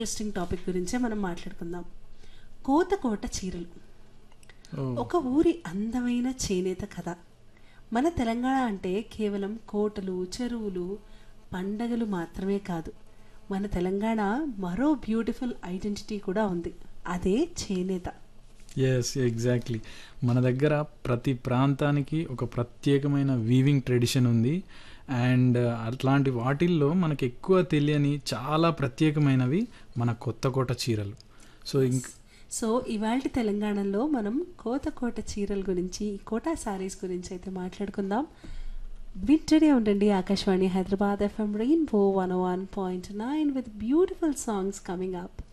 interesting topic గురించే మనం మాట్లాడుకుందాం కోత కోట చీరలు ఓ, ఒక ఊరి అందమైన చేనేత కథ మన తెలంగాణ అంటే కేవలం కోటలు చెరువులు పండగలు మాత్రమే కాదు మన తెలంగాణ మరో బ్యూటిఫుల్ ఐడెంటిటీ కూడా ఉంది అదే చేనేత ఎస్ ఎగ్జాక్ట్లీ మన దగ్గర ప్రతి ప్రాంతానికి ఒక ప్రత్యేకమైన వీవింగ్ ట్రెడిషన్ ఉంది అండ్ అట్లాంటి వాటిల్లో మనకి ఎక్కువ తెలియని చాలా ప్రత్యేకమైనవి మన కొత్త కోట చీరలు సో ఇంక సో ఇవాళ తెలంగాణలో మనం కోత కోట చీరల గురించి కోటా సారీస్ గురించి అయితే మాట్లాడుకుందాం వింటూనే ఉండండి Akashvani Hyderabad FM rainbow one one point nine with beautiful songs coming up